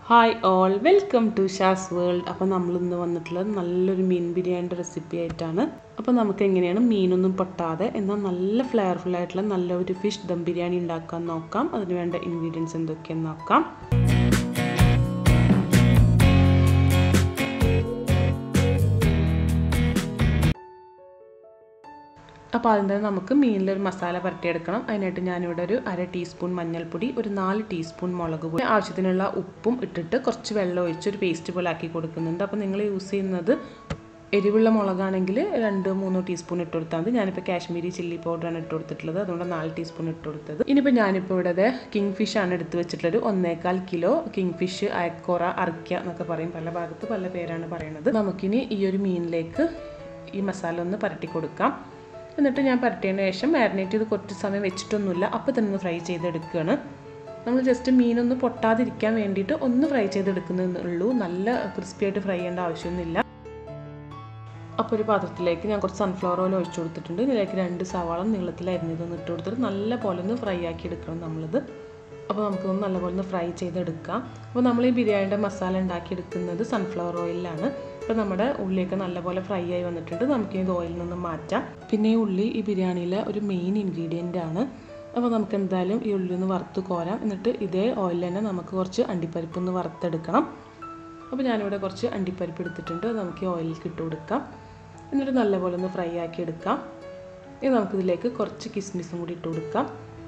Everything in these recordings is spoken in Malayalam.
hi all welcome to Shaz world അപ്പോൾ നമ്മൾ ഇന്ന് വന്നിട്ടുള്ളത് നല്ലൊരു മീൻ ബിരിയാണിയുടെ റെസിപ്പി ആയിട്ടാണ് അപ്പോൾ നമുക്ക് എങ്ങനെയാണ് മീനൊന്നും പൊട്ടാതെ എന്നാൽ നല്ല ഫ്ലെയർഫുൾ ആയിട്ടുള്ള നല്ലൊരു ഫിഷ് ദം ബിരിയാണി ഉണ്ടാക്കാൻ നോക്കാം അതിന് വേണ്ട ഇൻഗ്രീഡിയൻസ് എന്തൊക്കെയെന്ന് നോക്കാം അപ്പോൾ ആദ്യം തന്നെ നമുക്ക് മീനിലൊരു മസാല പുരട്ടിയെടുക്കണം അതിനായിട്ട് ഞാനിവിടെ ഒരു അര ടീസ്പൂൺ മഞ്ഞൾപ്പൊടി ഒരു നാല് ടീസ്പൂൺ മുളക് പൊടി ആവശ്യത്തിനുള്ള ഉപ്പും ഇട്ടിട്ട് കുറച്ച് വെള്ളം ഒഴിച്ച് ഒരു പേസ്റ്റ് പോലെ ആക്കി കൊടുക്കുന്നുണ്ട് അപ്പോൾ നിങ്ങൾ യൂസ് ചെയ്യുന്നത് എരിവുള്ള മുളകാണെങ്കിൽ രണ്ട് മൂന്നോ ടീസ്പൂൺ ഇട്ട് കൊടുത്താൽ മതി ഞാനിപ്പോൾ കാശ്മീരി ചില്ലി പൗഡറാണ് ഇട്ട് കൊടുത്തിട്ടുള്ളത് അതുകൊണ്ട് നാല് ടീസ്പൂൺ ഇട്ട് കൊടുത്തത് ഇനിയിപ്പോൾ ഞാനിപ്പോൾ ഇവിടെ കിങ് ഫിഷ് ആണ് എടുത്ത് വെച്ചിട്ടുള്ളത് ഒന്നേകാൽ കിലോ കിങ് ഫിഷ് അയക്കോറ അറയ്ക്ക എന്നൊക്കെ പറയും പല ഭാഗത്ത് പല പേരാണ് പറയുന്നത് നമുക്കിനി ഈ ഒരു മീനിലേക്ക് ഈ മസാല ഒന്ന് പരട്ടി കൊടുക്കാം എന്നിട്ട് ഞാൻ പരട്ടിയതിന് ശേഷം മാരിനേറ്റ് ചെയ്ത് കുറച്ച് സമയം വെച്ചിട്ടൊന്നുമില്ല അപ്പോൾ തന്നെ ഒന്ന് ഫ്രൈ ചെയ്തെടുക്കുകയാണ് നമ്മൾ ജസ്റ്റ് മീനൊന്ന് പൊട്ടാതിരിക്കാൻ വേണ്ടിയിട്ട് ഒന്ന് ഫ്രൈ ചെയ്തെടുക്കുന്നുള്ളൂ നല്ല ക്രിസ്പി ആയിട്ട് ഫ്രൈ ചെയ്യേണ്ട ആവശ്യമൊന്നുമില്ല അപ്പോൾ ഒരു പാത്രത്തിലേക്ക് ഞാൻ കുറച്ച് സൺഫ്ലവർ ഓയിൽ ഒഴിച്ചു കൊടുത്തിട്ടുണ്ട് ഇതിലേക്ക് രണ്ട് സവാള നീളത്തിൽ അരിഞ്ഞതൊന്ന് ഇട്ട് കൊടുത്തിട്ട് നല്ല പോലെ ഒന്ന് ഫ്രൈ ആക്കി എടുക്കണം നമ്മളിത് അപ്പോൾ നമുക്കൊന്ന് നല്ലപോലെ ഒന്ന് ഫ്രൈ ചെയ്തെടുക്കാം അപ്പോൾ നമ്മൾ ഈ ബിരിയാണിയുടെ മസാല ഉണ്ടാക്കിയെടുക്കുന്നത് സൺഫ്ലവർ ഓയിലാണ് അപ്പോൾ നമ്മുടെ ഉള്ളിയൊക്കെ നല്ലപോലെ ഫ്രൈ ആയി വന്നിട്ടുണ്ട് നമുക്ക് ഇത് ഓയിലിൽ നിന്ന് മാറ്റാം പിന്നെ ഈ ഉള്ളി ഈ ബിരിയാണിയിലെ ഒരു മെയിൻ ഇൻഗ്രീഡിയൻ്റ് ആണ് അപ്പോൾ നമുക്ക് എന്തായാലും ഈ ഉള്ളി ഒന്ന് വറുത്ത് കോരാം എന്നിട്ട് ഇതേ ഓയിലിൽ തന്നെ നമുക്ക് കുറച്ച് അണ്ടിപ്പരിപ്പ് ഒന്ന് വറുത്തെടുക്കണം അപ്പോൾ ഞാനിവിടെ കുറച്ച് അണ്ടിപ്പരിപ്പ് എടുത്തിട്ടുണ്ട് അത് നമുക്ക് ഈ ഓയിലിൽ ഇട്ട് കൊടുക്കാം എന്നിട്ട് നല്ലപോലെ ഒന്ന് ഫ്രൈ ആക്കി എടുക്കാം ഇനി നമുക്കിതിലേക്ക് കുറച്ച് കിസ്മിസും കൂടി ഇട്ട് കൊടുക്കാം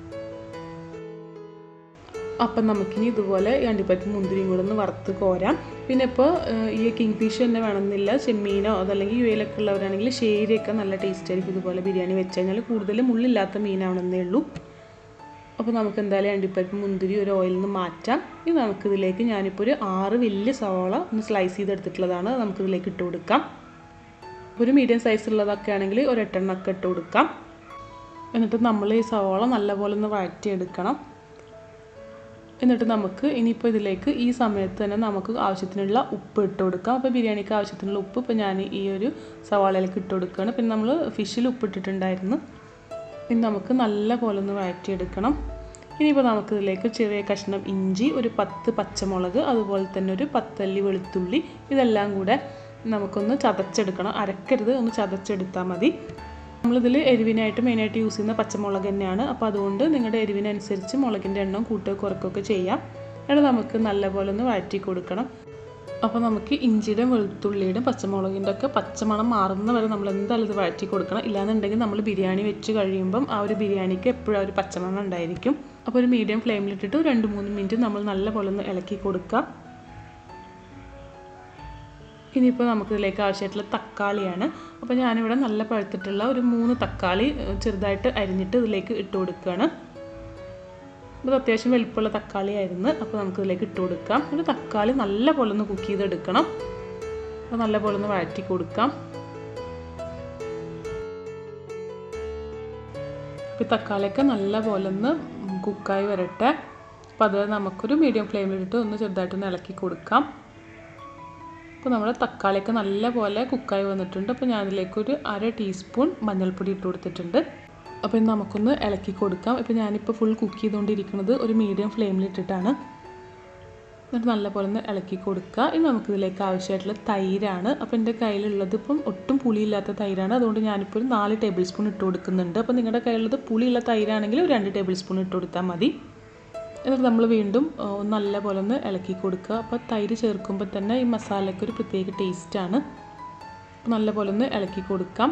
അപ്പം നമുക്കിനി ഇതുപോലെ ഈ അണ്ടിപ്പരിപ്പ് മുന്തിരിയും കൂടെ ഒന്ന് വറുത്ത് കോരാം പിന്നെ ഇപ്പോൾ ഈ കിങ് ഫിഷ് തന്നെ വേണമെന്നില്ല ചെമ്മീനോ അതല്ലെങ്കിൽ യു എയിലൊക്കെ ഉള്ളവരാണെങ്കിൽ ഷേരിയൊക്കെ നല്ല ടേസ്റ്റ് ആയിരിക്കും ഇതുപോലെ ബിരിയാണി വെച്ച് കഴിഞ്ഞാൽ കൂടുതലും മുള്ളില്ലാത്ത മീനാണെന്നേ ഉള്ളൂ അപ്പോൾ നമുക്ക് എന്തായാലും അണ്ടിപ്പരിപ്പ് മുന്തിരി ഒരു ഓയിലിൽ നിന്ന് മാറ്റാം ഇനി നമുക്കിതിലേക്ക് ഞാനിപ്പോൾ ഒരു ആറ് വലിയ സവാള ഒന്ന് സ്ലൈസ് ചെയ്തെടുത്തിട്ടുള്ളതാണ് നമുക്കിതിലേക്ക് ഇട്ട് കൊടുക്കാം ഒരു മീഡിയം സൈസ് ഉള്ളതൊക്കെ ആണെങ്കിൽ ഒരു എട്ടെണ്ണൊക്കെ ഇട്ട് കൊടുക്കാം എന്നിട്ട് നമ്മൾ ഈ സവാള നല്ലപോലെ ഒന്ന് വഴറ്റിയെടുക്കണം എന്നിട്ട് നമുക്ക് ഇനിയിപ്പോൾ ഇതിലേക്ക് ഈ സമയത്ത് തന്നെ നമുക്ക് ആവശ്യത്തിനുള്ള ഉപ്പ് ഇട്ട് കൊടുക്കാം അപ്പോൾ ബിരിയാണിക്ക് ആവശ്യത്തിനുള്ള ഉപ്പ് ഇപ്പോൾ ഞാൻ ഈ ഒരു സവാളയിലേക്ക് ഇട്ട് കൊടുക്കുകയാണ് പിന്നെ നമ്മൾ ഫിഷിൽ ഉപ്പ് ഇട്ടിട്ടുണ്ടായിരുന്നു ഇനി നമുക്ക് നല്ല പോലെ ഒന്ന് വഴറ്റിയെടുക്കണം ഇനിയിപ്പോൾ നമുക്കിതിലേക്ക് ചെറിയ കഷ്ണം ഇഞ്ചി ഒരു പത്ത് പച്ചമുളക് അതുപോലെ തന്നെ ഒരു പത്തല്ലി വെളുത്തുള്ളി ഇതെല്ലാം കൂടെ നമുക്കൊന്ന് ചതച്ചെടുക്കണം അരക്കരുത് ഒന്ന് ചതച്ചെടുത്താൽ മതി നമ്മളിതിൽ എരിവിനായിട്ട് മെയിനായിട്ട് യൂസ് ചെയ്യുന്ന പച്ചമുളക് തന്നെയാണ് അപ്പോൾ അതുകൊണ്ട് നിങ്ങളുടെ എരിവിനനുസരിച്ച് മുളകിൻ്റെ എണ്ണം കൂട്ടുക കുറക്കുകയൊക്കെ ചെയ്യാം എന്നിട്ട് നമുക്ക് നല്ലപോലെ ഒന്ന് വഴറ്റി കൊടുക്കണം അപ്പോൾ നമുക്ക് ഇഞ്ചിയുടെ വെളുത്തുള്ളിയുടെ പച്ചമുളകിൻ്റെ ഒക്കെ പച്ചമണം മാറുന്ന വരെ നമ്മൾ എന്തായാലും ഇത് വഴറ്റി കൊടുക്കണം ഇല്ലാന്നുണ്ടെങ്കിൽ നമ്മൾ ബിരിയാണി വെച്ച് കഴിയുമ്പം ആ ഒരു ബിരിയാണിക്ക് എപ്പോഴും ആ ഒരു പച്ചമണം ഉണ്ടായിരിക്കും അപ്പോൾ ഒരു മീഡിയം ഫ്ലെയിമിലിട്ടിട്ട് രണ്ട് മൂന്ന് മിനിറ്റ് നമ്മൾ നല്ലപോലെ ഒന്ന് ഇളക്കി കൊടുക്കുക ഇനിയിപ്പോൾ നമുക്കിതിലേക്ക് ആവശ്യമായിട്ടുള്ള തക്കാളിയാണ് അപ്പോൾ ഞാനിവിടെ നല്ല പഴുത്തിട്ടുള്ള ഒരു മൂന്ന് തക്കാളി ചെറുതായിട്ട് അരിഞ്ഞിട്ട് ഇതിലേക്ക് ഇട്ട് കൊടുക്കുകയാണ് ഇത് അത്യാവശ്യം വലിപ്പമുള്ള തക്കാളി ആയിരുന്നു അപ്പോൾ നമുക്കിതിലേക്ക് ഇട്ട് കൊടുക്കാം ഒരു തക്കാളി നല്ല പോലെ ഒന്ന് കുക്ക് ചെയ്തെടുക്കണം അപ്പോൾ നല്ല പോലെ ഒന്ന് വഴറ്റി കൊടുക്കാം അപ്പോൾ തക്കാളിയൊക്കെ നല്ല പോലെ ഒന്ന് കുക്കായി വരട്ടെ അപ്പോൾ അത് നമുക്കൊരു മീഡിയം ഫ്ലെയിമിലിട്ട് ഒന്ന് ചെറുതായിട്ടൊന്ന് ഇളക്കി കൊടുക്കാം അപ്പോൾ നമ്മുടെ തക്കാളിയൊക്കെ നല്ല പോലെ കുക്കായി വന്നിട്ടുണ്ട് അപ്പോൾ ഞാൻ അതിലേക്ക് ഒരു അര ടീസ്പൂൺ മഞ്ഞൾപ്പൊടി ഇട്ട് കൊടുത്തിട്ടുണ്ട് അപ്പോൾ ഇന്ന് നമുക്കൊന്ന് ഇളക്കി കൊടുക്കാം ഇപ്പോൾ ഞാനിപ്പോൾ ഫുൾ കുക്ക് ചെയ്തുകൊണ്ടിരിക്കുന്നത് ഒരു മീഡിയം ഫ്ലെയിമിലിട്ടിട്ടാണ് എന്നിട്ട് നല്ലപോലെ ഒന്ന് ഇളക്കി കൊടുക്കുക ഇനി നമുക്കിതിലേക്ക് ആവശ്യമായിട്ടുള്ള തൈരാണ് അപ്പോൾ എൻ്റെ കയ്യിലുള്ളത് ഇപ്പം ഒട്ടും പുളിയില്ലാത്ത തൈരാണ് അതുകൊണ്ട് ഞാനിപ്പോൾ ഒരു നാല് ടേബിൾ സ്പൂൺ ഇട്ട് കൊടുക്കുന്നുണ്ട് അപ്പോൾ നിങ്ങളുടെ കയ്യിലുള്ളത് പുളിയുള്ള തൈരാണെങ്കിൽ ഒരു രണ്ട് ടേബിൾ സ്പൂൺ ഇട്ട് കൊടുത്താൽ മതി എന്നിട്ട് നമ്മൾ വീണ്ടും നല്ല പോലെ ഒന്ന് ഇളക്കി കൊടുക്കുക അപ്പോൾ തൈര് ചേർക്കുമ്പോൾ തന്നെ ഈ മസാലയ്ക്ക് ഒരു പ്രത്യേക ടേസ്റ്റാണ് നല്ല പോലെ ഒന്ന് ഇളക്കി കൊടുക്കാം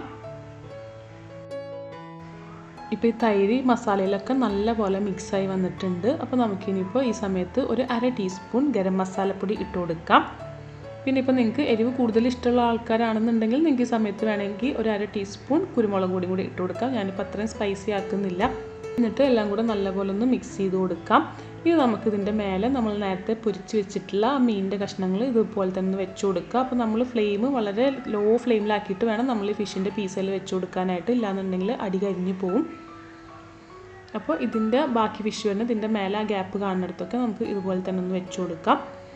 ഇപ്പോൾ ഈ തൈര് മസാലയിലൊക്കെ നല്ല പോലെ മിക്സായി വന്നിട്ടുണ്ട് അപ്പോൾ നമുക്കിനിയിപ്പോൾ ഈ സമയത്ത് ഒരു അര ടീസ്പൂൺ ഗരം മസാലപ്പൊടി ഇട്ട് കൊടുക്കാം പിന്നെ ഇപ്പോൾ നിങ്ങൾക്ക് എരിവ് കൂടുതൽ ഇഷ്ടമുള്ള ആൾക്കാരാണെന്നുണ്ടെങ്കിൽ നിങ്ങൾക്ക് ഈ സമയത്ത് വേണമെങ്കിൽ ഒരു അര ടീസ്പൂൺ കുരുമുളക് പൊടി കൂടി ഇട്ട് കൊടുക്കാം ഞാനിപ്പോൾ അത്രയും സ്പൈസി ആക്കുന്നില്ല എന്നിട്ട് എല്ലാം കൂടെ നല്ലപോലെ ഒന്ന് മിക്സ് ചെയ്ത് കൊടുക്കാം ഇനി നമുക്കിതിൻ്റെ മേലെ നമ്മൾ നേരത്തെ പൊരിച്ച് വെച്ചിട്ടുള്ള ആ മീനിൻ്റെ കഷ്ണങ്ങൾ ഇതുപോലെ തന്നെ വെച്ച് കൊടുക്കുക അപ്പോൾ നമ്മൾ ഫ്ലെയിം വളരെ ലോ ഫ്ലെയിമിലാക്കിയിട്ട് വേണം നമ്മൾ ഈ ഫിഷിൻ്റെ പീസിൽ വെച്ച് കൊടുക്കാനായിട്ട് ഇല്ലാന്നുണ്ടെങ്കിൽ അടി കരിഞ്ഞു പോവും അപ്പോൾ ഇതിൻ്റെ ബാക്കി ഫിഷ് തന്നെ ഇതിൻ്റെ മേലെ ആ ഗ്യാപ്പ് കാണുന്നിടത്തൊക്കെ നമുക്ക് ഇതുപോലെ തന്നെ ഒന്ന് വെച്ച് കൊടുക്കാം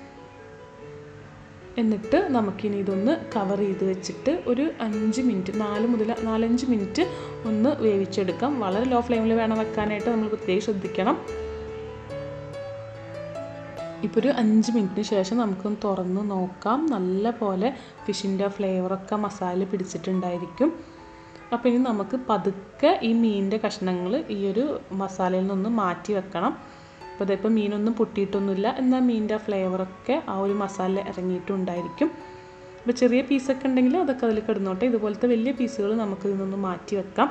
എന്നിട്ട് നമുക്കിനി ഇതൊന്ന് കവർ ചെയ്ത് വെച്ചിട്ട് ഒരു അഞ്ച് മിനിറ്റ് നാല് മുതൽ നാലഞ്ച് മിനിറ്റ് ഒന്ന് വേവിച്ചെടുക്കാം വളരെ ലോ ഫ്ലെയിമിൽ വേണം വെക്കാനായിട്ട് നമ്മൾ പ്രത്യേകം ശ്രദ്ധിക്കണം ഇപ്പോൾ ഒരു അഞ്ച് മിനിറ്റിന് ശേഷം നമുക്കൊന്ന് തുറന്ന് നോക്കാം നല്ല പോലെ ഫിഷിൻ്റെ ഫ്ലേവറൊക്കെ മസാല പിടിച്ചിട്ടുണ്ടായിരിക്കും അപ്പോൾ ഇനി നമുക്ക് പതുക്കെ ഈ മീനിൻ്റെ കഷ്ണങ്ങൾ ഈ ഒരു മസാലയിൽ നിന്ന് മാറ്റി വെക്കണം അപ്പോൾ ഇതിപ്പോൾ മീനൊന്നും പൊട്ടിയിട്ടൊന്നുമില്ല എന്നാൽ മീനിൻ്റെ ഫ്ലേവറൊക്കെ ആ ഒരു മസാല ഇറങ്ങിയിട്ടുണ്ടായിരിക്കും അപ്പോൾ ചെറിയ പീസൊക്കെ ഉണ്ടെങ്കിൽ അതൊക്കെ അതിൽ കിടന്നോട്ടെ ഇതുപോലത്തെ വലിയ പീസുകൾ നമുക്ക് ഇതിൽ നിന്ന് മാറ്റി വെക്കാം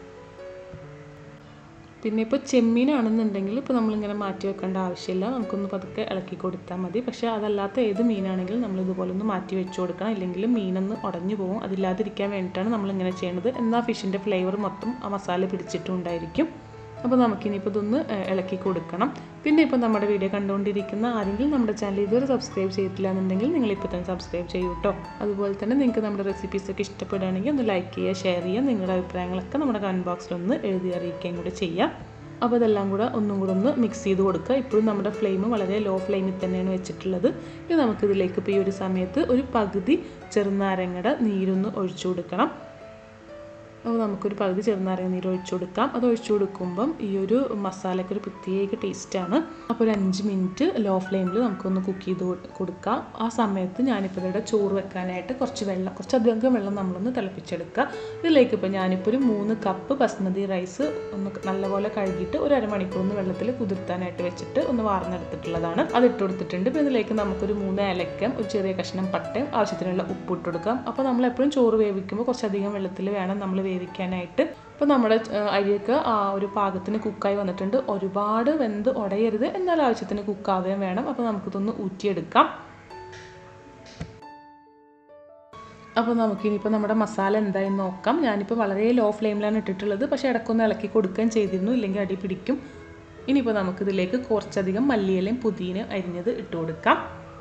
പിന്നെ ഇപ്പോൾ ചെമ്മീനാണെന്നുണ്ടെങ്കിൽ ഇപ്പോൾ നമ്മളിങ്ങനെ മാറ്റി വെക്കേണ്ട ആവശ്യമില്ല നമുക്കൊന്ന് പതുക്കെ ഇളക്കി കൊടുത്താൽ മതി പക്ഷേ അതല്ലാത്ത ഏത് മീനാണെങ്കിലും നമ്മൾ ഇതുപോലെ ഒന്ന് മാറ്റി വെച്ച് കൊടുക്കണം ഇല്ലെങ്കിൽ മീനൊന്ന് ഉടഞ്ഞു പോകും അതില്ലാതിരിക്കാൻ വേണ്ടിയിട്ടാണ് നമ്മളിങ്ങനെ ചെയ്യുന്നത് എന്നാൽ ഫിഷിൻ്റെ ഫ്ലേവർ മൊത്തം ആ മസാല പിടിച്ചിട്ടുണ്ടായിരിക്കും അപ്പോൾ നമുക്കിനിയിപ്പോൾ ഇതൊന്ന് ഇളക്കി കൊടുക്കണം പിന്നെ ഇപ്പോൾ നമ്മുടെ വീഡിയോ കണ്ടുകൊണ്ടിരിക്കുന്ന ആരെങ്കിലും നമ്മുടെ ചാനൽ ഇതുവരെ സബ്സ്ക്രൈബ് ചെയ്തിട്ടില്ല എന്നുണ്ടെങ്കിൽ നിങ്ങൾ ഇപ്പോൾ തന്നെ സബ്സ്ക്രൈബ് ചെയ്യൂ കേട്ടോ അതുപോലെ തന്നെ നിങ്ങൾക്ക് നമ്മുടെ റെസിപ്പീസൊക്കെ ഇഷ്ടപ്പെടുകയാണെങ്കിൽ ഒന്ന് ലൈക്ക് ചെയ്യുക ഷെയർ ചെയ്യുക നിങ്ങളുടെ അഭിപ്രായങ്ങളൊക്കെ നമ്മുടെ കമൻറ്റ് ബോക്സിൽ ഒന്ന് എഴുതി അറിയിക്കുകയും കൂടെ ചെയ്യാം അപ്പോൾ ഇതെല്ലാം കൂടെ ഒന്നും കൂടെ ഒന്ന് മിക്സ് ചെയ്ത് കൊടുക്കുക ഇപ്പോഴും നമ്മുടെ ഫ്ലെയിം വളരെ ലോ ഫ്ലെയിമിൽ തന്നെയാണ് വെച്ചിട്ടുള്ളത് ഇനി നമുക്കിതിലേക്ക് ഇപ്പോൾ ഈ ഒരു സമയത്ത് ഒരു പകുതി ചെറുനാരങ്ങയുടെ നീരൊന്ന് ഒഴിച്ചു കൊടുക്കണം അപ്പോൾ നമുക്കൊരു പകുതി ചെറുനാരങ്ങ നീര് ഒഴിച്ചു കൊടുക്കാം അത് ഒഴിച്ചു കൊടുക്കുമ്പം ഈ ഒരു മസാലയ്ക്ക് ഒരു പ്രത്യേക ടേസ്റ്റാണ് അപ്പോൾ ഒരു അഞ്ച് മിനിറ്റ് ലോ ഫ്ലെയിമിൽ നമുക്കൊന്ന് കുക്ക് ചെയ്ത് കൊടുക്കാം ആ സമയത്ത് ഞാനിപ്പോൾ ഇവിടെ ചോറ് വെക്കാനായിട്ട് കുറച്ച് വെള്ളം കുറച്ചധികം വെള്ളം നമ്മളൊന്ന് തിളപ്പിച്ചെടുക്കുക ഇതിലേക്ക് ഇപ്പോൾ ഞാനിപ്പോൾ ഒരു മൂന്ന് കപ്പ് ബസ്മതി റൈസ് ഒന്ന് നല്ലപോലെ കഴുകിയിട്ട് ഒരു അരമണിക്കൂർ ഒന്ന് വെള്ളത്തിൽ കുതിർത്താനായിട്ട് വെച്ചിട്ട് ഒന്ന് വാർന്നെടുത്തിട്ടുള്ളതാണ് അത് ഇട്ട് കൊടുത്തിട്ടുണ്ട് ഇപ്പോൾ ഇതിലേക്ക് നമുക്കൊരു മൂന്ന് ഏലക്കം ഒരു ചെറിയ കഷ്ണം പട്ടയും ആവശ്യത്തിനുള്ള ഉപ്പ് ഇട്ട് കൊടുക്കാം അപ്പോൾ നമ്മൾ എപ്പോഴും ചോറ് വേവിക്കുമ്പോൾ കുറച്ചധികം വെള്ളത്തിൽ വേണം നമ്മൾ വേവിക്കാനായിട്ട് അപ്പോൾ നമ്മുടെ അരിയൊക്കെ ആ ഒരു പാകത്തിന് കുക്കായി വന്നിട്ടുണ്ട് ഒരുപാട് വെന്ത് ഉടയരുത് എന്നാൽ ആവശ്യത്തിന് കുക്കാവുകയും വേണം അപ്പോൾ നമുക്കിതൊന്ന് ഊറ്റിയെടുക്കാം അപ്പോൾ നമുക്കിനിയിപ്പോൾ നമ്മുടെ മസാല എന്തായി നോക്കാം ഞാനിപ്പോൾ വളരെ ലോ ഫ്ലെയിമിലാണ് ഇട്ടിട്ടുള്ളത് പക്ഷേ ഇടയ്ക്കൊന്ന് ഇളക്കി കൊടുക്കുകയും ചെയ്തിരുന്നു ഇല്ലെങ്കിൽ അടി പിടിക്കും ഇനിയിപ്പോൾ നമുക്കിതിലേക്ക് കുറച്ചധികം മല്ലിയിലയും പുതിനയും അരിഞ്ഞത് ഇട്ട് കൊടുക്കാം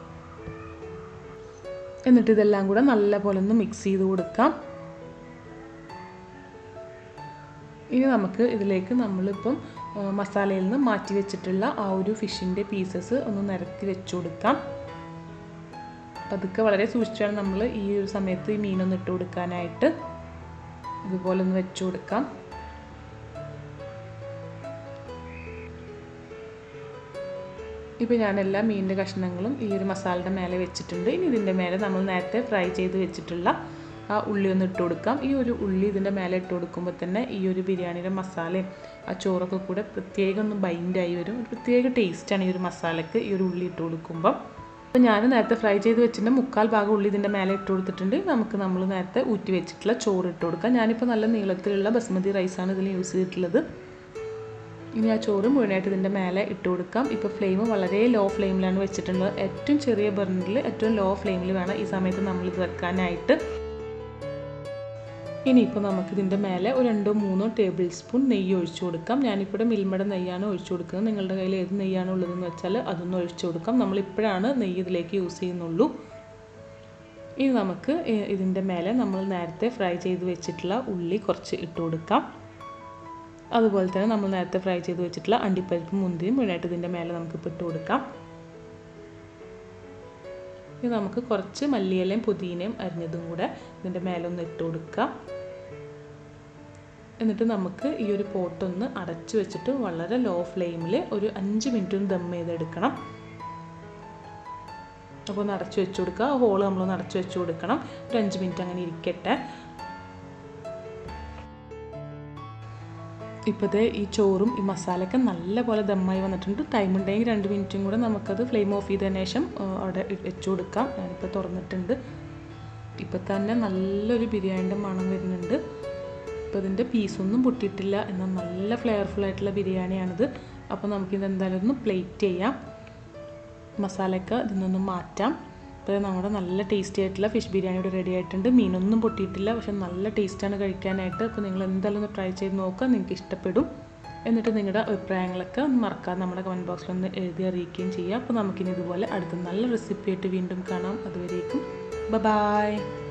എന്നിട്ട് ഇതെല്ലാം കൂടെ നല്ലപോലെ ഒന്ന് മിക്സ് ചെയ്ത് കൊടുക്കാം ഇനി നമുക്ക് ഇതിലേക്ക് നമ്മളിപ്പം മസാലയിൽ നിന്ന് മാറ്റി വെച്ചിട്ടുള്ള ആ ഒരു ഫിഷിൻ്റെ പീസസ് ഒന്ന് നിരത്തി വെച്ച് കൊടുക്കാം പതുക്കെ വളരെ സൂക്ഷിച്ചാണ് നമ്മൾ ഈ ഒരു സമയത്ത് ഈ മീനൊന്ന് ഇട്ട് കൊടുക്കാനായിട്ട് ഇതുപോലെ ഒന്ന് വെച്ച് കൊടുക്കാം ഇപ്പോൾ ഞാൻ എല്ലാ മീനിൻ്റെ കഷ്ണങ്ങളും ഈ ഒരു മസാലയുടെ മേലെ വെച്ചിട്ടുണ്ട് ഇനി ഇതിൻ്റെ മേലെ നമ്മൾ നേരത്തെ ഫ്രൈ ചെയ്ത് വെച്ചിട്ടുള്ള ആ ഉള്ളി ഒന്ന് ഇട്ട് കൊടുക്കാം ഈ ഒരു ഉള്ളി ഇതിൻ്റെ മേലെ ഇട്ട് കൊടുക്കുമ്പോൾ തന്നെ ഈ ഒരു ബിരിയാണിയുടെ മസാലയും ആ ചോറൊക്കെ കൂടെ പ്രത്യേകം ഒന്ന് ബൈൻഡായി വരും ഒരു പ്രത്യേക ടേസ്റ്റാണ് ഈ ഒരു മസാലയ്ക്ക് ഈ ഒരു ഉള്ളി ഇട്ട് കൊടുക്കുമ്പോൾ അപ്പോൾ ഞാൻ നേരത്തെ ഫ്രൈ ചെയ്ത് വെച്ചിട്ട് മുക്കാൽ ഭാഗം ഉള്ളി ഇതിൻ്റെ മേലെ ഇട്ട് കൊടുത്തിട്ടുണ്ട് നമുക്ക് നമ്മൾ നേരത്തെ ഊറ്റി വെച്ചിട്ടുള്ള ചോറ് ഇട്ട് കൊടുക്കാം ഞാനിപ്പോൾ നല്ല നീളത്തിലുള്ള ബസ്മതി റൈസാണ് ഇതിൽ യൂസ് ചെയ്തിട്ടുള്ളത് ഇനി ആ ചോറ് മുഴുവനായിട്ട് ഇതിൻ്റെ മേലെ ഇട്ട് കൊടുക്കാം ഇപ്പോൾ ഫ്ലെയിം വളരെ ലോ ഫ്ലെയിമിലാണ് വെച്ചിട്ടുള്ളത് ഏറ്റവും ചെറിയ ബർണറിൽ ഏറ്റവും ലോ ഫ്ലെയിമിൽ വേണം ഈ സമയത്ത് നമ്മളിത് വെക്കാനായിട്ട് ഇനിയിപ്പോൾ നമുക്കിതിൻ്റെ മേലെ ഒരു രണ്ടോ മൂന്നോ ടേബിൾ സ്പൂൺ നെയ്യ് ഒഴിച്ചു കൊടുക്കാം ഞാനിപ്പോൾ മിൽമയുടെ നെയ്യാണ് ഒഴിച്ചു കൊടുക്കുന്നത് നിങ്ങളുടെ കയ്യിൽ ഏത് നെയ്യാണ് ഉള്ളതെന്ന് വെച്ചാൽ അതൊന്ന് ഒഴിച്ചു കൊടുക്കാം നമ്മളിപ്പോഴാണ് നെയ്യ് ഇതിലേക്ക് യൂസ് ചെയ്യുന്നുള്ളൂ ഇനി നമുക്ക് ഇതിൻ്റെ മേലെ നമ്മൾ നേരത്തെ ഫ്രൈ ചെയ്ത് വെച്ചിട്ടുള്ള ഉള്ളി കുറച്ച് ഇട്ട് കൊടുക്കാം അതുപോലെ തന്നെ നമ്മൾ നേരത്തെ ഫ്രൈ ചെയ്ത് വെച്ചിട്ടുള്ള അണ്ടിപ്പരിപ്പ് മുന്തിയും മുഴുവനായിട്ട് ഇതിൻ്റെ മേലെ നമുക്ക് ഇട്ട് കൊടുക്കാം ഇനി നമുക്ക് കുറച്ച് മല്ലിയിലയും പുതിനയും അരിഞ്ഞതും കൂടെ ഇതിൻ്റെ മേലെ ഒന്ന് ഇട്ട് കൊടുക്കാം എന്നിട്ട് നമുക്ക് ഈ ഒരു പോട്ടൊന്ന് അടച്ചു വെച്ചിട്ട് വളരെ ലോ ഫ്ലെയിമിൽ ഒരു അഞ്ച് മിനിറ്റ് ഒന്ന് ദം ചെയ്തെടുക്കണം അപ്പോൾ ഒന്ന് അടച്ചു വെച്ച് കൊടുക്കുക ആ ഹോള് നമ്മളൊന്ന് അടച്ചു വെച്ച് കൊടുക്കണം ഒരു അഞ്ച് മിനിറ്റ് അങ്ങനെ ഇരിക്കട്ടെ ഇപ്പോഴത്തെ ഈ ചോറും ഈ മസാലയൊക്കെ നല്ലപോലെ ദമ്മായി വന്നിട്ടുണ്ട് ടൈം ഉണ്ടെങ്കിൽ രണ്ട് മിനിറ്റും കൂടെ നമുക്കത് ഫ്ലെയിം ഓഫ് ചെയ്തതിന് ശേഷം അവിടെ വെച്ച് കൊടുക്കാം ഞാനിപ്പോൾ തുറന്നിട്ടുണ്ട് ഇപ്പം തന്നെ നല്ലൊരു ബിരിയാണിൻ്റെ മണം വരുന്നുണ്ട് ഇപ്പോൾ ഇതിൻ്റെ പീസൊന്നും പൊട്ടിയിട്ടില്ല എന്നാൽ നല്ല ഫ്ലേവർഫുൾ ആയിട്ടുള്ള ബിരിയാണിയാണിത് അപ്പോൾ നമുക്കിത് എന്തായാലും ഒന്ന് പ്ലേറ്റ് ചെയ്യാം മസാലയൊക്കെ ഇതിൽ നിന്നും മാറ്റാം അപ്പോൾ നമ്മുടെ നല്ല ടേസ്റ്റി ആയിട്ടുള്ള ഫിഷ് ബിരിയാണി ഇവിടെ റെഡി ആയിട്ടുണ്ട് മീനൊന്നും പൊട്ടിയിട്ടില്ല പക്ഷെ നല്ല ടേസ്റ്റാണ് കഴിക്കാനായിട്ട് അപ്പോൾ നിങ്ങൾ എന്തായാലും ഒന്ന് ട്രൈ ചെയ്ത് നോക്കുക നിങ്ങൾക്ക് ഇഷ്ടപ്പെടും എന്നിട്ട് നിങ്ങളുടെ അഭിപ്രായങ്ങളൊക്കെ ഒന്ന് മറക്കാതെ നമ്മുടെ കമൻറ്റ് ബോക്സിൽ ഒന്ന് എഴുതി അറിയിക്കുകയും ചെയ്യുക അപ്പോൾ നമുക്കിനി ഇതുപോലെ അടുത്ത നല്ല റെസിപ്പി ആയിട്ട് വീണ്ടും കാണാം അതുവരേക്കും ബൈ